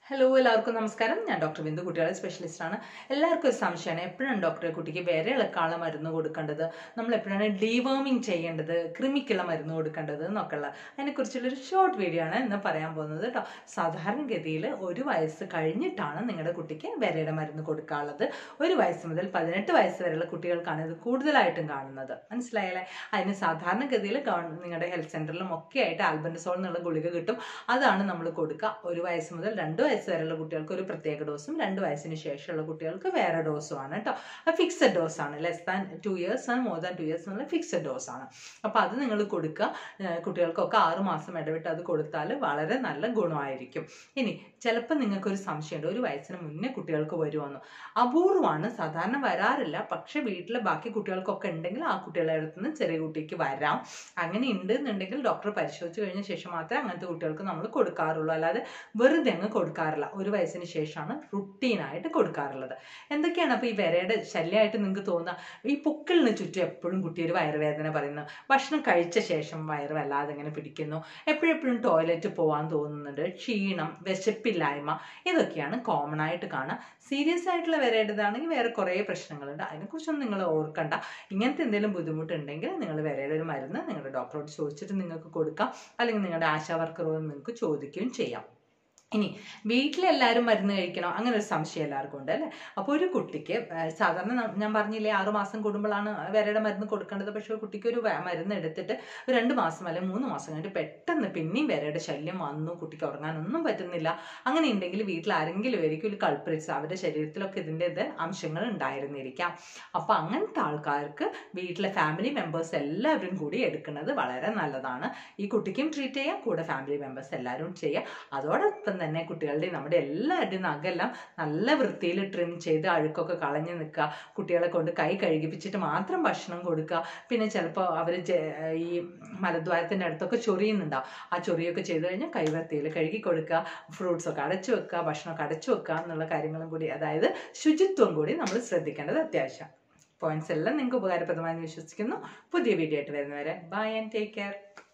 hello എല്ലാവർക്കും നമസ്കാരം ഞാൻ ഡോക്ടർ ബിന്ദു കുട്ടികളെ സ്പെഷ്യലിസ്റ്റ് ആണ് എല്ലാവർക്കും ഒരു സംശയമാണ് എപ്പോഴാണ് ഡോക്ടറെ കുട്ടിക്ക് വേറെ ഇളക്കാനുള്ള മരുന്ന് കൊടുക്കേണ്ടത് നമ്മൾ എപ്പോഴാണ് ഡീവേമിങ് ചെയ്യേണ്ടത് കൃമിക്കുള്ള മരുന്ന് കൊടുക്കേണ്ടത് എന്നൊക്കെയുള്ള അതിനെക്കുറിച്ചുള്ളൊരു ഷോർട്ട് വീഡിയോ ആണ് ഇന്ന് പറയാൻ പോകുന്നത് കേട്ടോ സാധാരണഗതിയിൽ ഒരു വയസ്സ് കഴിഞ്ഞിട്ടാണ് നിങ്ങളുടെ കുട്ടിക്ക് വിരയുടെ മരുന്ന് കൊടുക്കാനുള്ളത് ഒരു വയസ്സ് മുതൽ പതിനെട്ട് വയസ്സ് വരെയുള്ള കുട്ടികൾക്കാണ് ഇത് കൂടുതലായിട്ടും കാണുന്നത് മനസ്സിലായല്ലേ അതിന് സാധാരണഗതിയിൽ നിങ്ങളുടെ ഹെൽത്ത് സെന്ററിലും ഒക്കെ ആയിട്ട് ആൽബൻഡസോൾ എന്നുള്ള ഗുളിക കിട്ടും അതാണ് നമ്മൾ കൊടുക്കുക ഒരു വയസ്സ് മുതൽ രണ്ട് വയസ്സ് വരെയുള്ള കുട്ടികൾക്ക് ഒരു പ്രത്യേക ഡോസും രണ്ട് വയസ്സിന് ശേഷമുള്ള കുട്ടികൾക്ക് വേറെ ഡോസും ആണ് കേട്ടോ അത് ഫിക്സഡ് ഡോസ് ആണ് less than two years and more than two years എന്നുള്ള ഫിക്സഡ് ഡോസ് ആണ് അപ്പോൾ അത് നിങ്ങൾ കൊടുക്കുക ഏഹ് കുട്ടികൾക്കൊക്കെ ആറ് മാസം ഇടവിട്ട് അത് കൊടുത്താൽ വളരെ നല്ല ഗുണമായിരിക്കും ഇനി ചിലപ്പോൾ നിങ്ങൾക്കൊരു സംശയമുണ്ട് ഒരു വയസ്സിന് മുന്നേ കുട്ടികൾക്ക് വരുമെന്ന് അപൂർവമാണ് സാധാരണ വരാറില്ല പക്ഷെ വീട്ടിൽ ബാക്കി കുട്ടികൾക്കൊക്കെ ഉണ്ടെങ്കിൽ ആ കുട്ടികളുടെ അടുത്ത് നിന്ന് ചെറിയ കുട്ടിക്ക് വരാം അങ്ങനെ ഉണ്ട് എന്നുണ്ടെങ്കിൽ ഡോക്ടർ പരിശോധിച്ച് കഴിഞ്ഞ ശേഷം മാത്രമേ അങ്ങനത്തെ കുട്ടികൾക്ക് നമ്മൾ കൊടുക്കാറുള്ളൂ അല്ലാതെ വെറുതെ അങ്ങ് കൊടുക്കാറില്ല ഒരു വയസ്സിന് ശേഷമാണ് റുട്ടീനായിട്ട് കൊടുക്കാറുള്ളത് എന്തൊക്കെയാണ് അപ്പോൾ ഈ വിരയുടെ ശല്യമായിട്ട് നിങ്ങൾക്ക് തോന്നുക ഈ പൊക്കിളിന് ചുറ്റും എപ്പോഴും കുട്ടി ഒരു വയറുവേദന പറയുന്നു ഭക്ഷണം കഴിച്ച ശേഷം വയറ് വല്ലാതെ ഇങ്ങനെ പിടിക്കുന്നു എപ്പോഴെപ്പോഴും ടോയ്ലറ്റ് പോകാൻ തോന്നുന്നുണ്ട് ക്ഷീണം വിശപ്പില്ലായ്മ ഇതൊക്കെയാണ് കോമൺ ആയിട്ട് കാണുക സീരിയസ് ആയിട്ടുള്ള വിരയുടേതാണെങ്കിൽ വേറെ കുറേ പ്രശ്നങ്ങളുണ്ട് അതിനെക്കുറിച്ചൊന്നും നിങ്ങൾ ഓർക്കണ്ട ഇങ്ങനത്തെ എന്തെങ്കിലും ബുദ്ധിമുട്ടുണ്ടെങ്കിൽ നിങ്ങൾ വിരയുടെ ഒരു മരുന്ന് നിങ്ങളുടെ ഡോക്ടറോട് ചോദിച്ചിട്ട് നിങ്ങൾക്ക് കൊടുക്കാം അല്ലെങ്കിൽ നിങ്ങളുടെ ആശാ വർക്കറോട് നിങ്ങൾക്ക് ചോദിക്കുകയും ചെയ്യാം ഇനി വീട്ടിലെല്ലാവരും മരുന്ന് കഴിക്കണം അങ്ങനെ ഒരു സംശയം എല്ലാവർക്കും ഉണ്ട് അല്ലേ അപ്പോൾ ഒരു കുട്ടിക്ക് ആ, സാധാരണ ന- ഞാൻ പറഞ്ഞില്ലേ ആറു മാസം കൂടുമ്പോഴാണ് വിരയുടെ മരുന്ന് കൊടുക്കേണ്ടത് പക്ഷേ ഒരു കുട്ടിക്ക് ഒരു വ- മരുന്ന് എടുത്തിട്ട് ഒരു രണ്ട് മാസം അല്ലെങ്കിൽ മൂന്ന് മാസം കഴിഞ്ഞിട്ട് പെട്ടെന്ന് പിന്നെയും വിരയുടെ ശല്യം വന്നു കുട്ടിക്ക് ഉറങ്ങാനൊന്നും പറ്റുന്നില്ല അങ്ങനെ ഉണ്ടെങ്കിൽ വീട്ടിൽ ആരെങ്കിലും ആയിരിക്കും ഒരു കൾപ്രിറ്റ്സ് അവരുടെ ശരീരത്തിലൊക്കെ ഇതിൻ്റെ ഇത് അംശങ്ങൾ ഉണ്ടായിരുന്നിരിക്കാം അപ്പോൾ അങ്ങനത്തെ ആൾക്കാർക്ക് വീട്ടിലെ ഫാമിലി മെമ്പേഴ്സ് എല്ലാവരും കൂടി എടുക്കുന്നത് വളരെ നല്ലതാണ് ഈ കുട്ടിക്കും ട്രീറ്റ് ചെയ്യാം കൂടെ ഫാമിലി മെമ്പേഴ്സ് എല്ലാവരും ചെയ്യാം അതോടൊപ്പം തന്നെ കുട്ടികളുടെയും നമ്മുടെ എല്ലാവരുടെയും നഖമെല്ലാം നല്ല വൃത്തിയിൽ ട്രിം ചെയ്ത് അഴുക്കൊക്കെ കളഞ്ഞു നിൽക്കുക കുട്ടികളെ കൊണ്ട് കൈ കഴുകിപ്പിച്ചിട്ട് മാത്രം ഭക്ഷണം കൊടുക്കുക പിന്നെ ചിലപ്പോൾ അവർ ഈ മലദ്വാരത്തിൻ്റെ അടുത്തൊക്കെ ചൊറിയുന്നുണ്ടാവും ആ ചൊറിയൊക്കെ ചെയ്ത് കഴിഞ്ഞാൽ കൈ വൃത്തിയിൽ കഴുകി കൊടുക്കുക ഫ്രൂട്ട്സ് ഒക്കെ അടച്ചു വെക്കുക ഭക്ഷണമൊക്കെ അടച്ചു വെക്കുക എന്നുള്ള കാര്യങ്ങളും കൂടി അതായത് ശുചിത്വം കൂടി നമ്മൾ ശ്രദ്ധിക്കേണ്ടത് അത്യാവശ്യം പോയിന്റ്സ് എല്ലാം നിങ്ങൾക്ക് ഉപകാരപ്രദമായെന്ന് വിശ്വസിക്കുന്നു പുതിയ വീഡിയോ ആയിട്ട് വരുന്നവരെ ബൈ ആൻഡ് ടേക്ക് കെയർ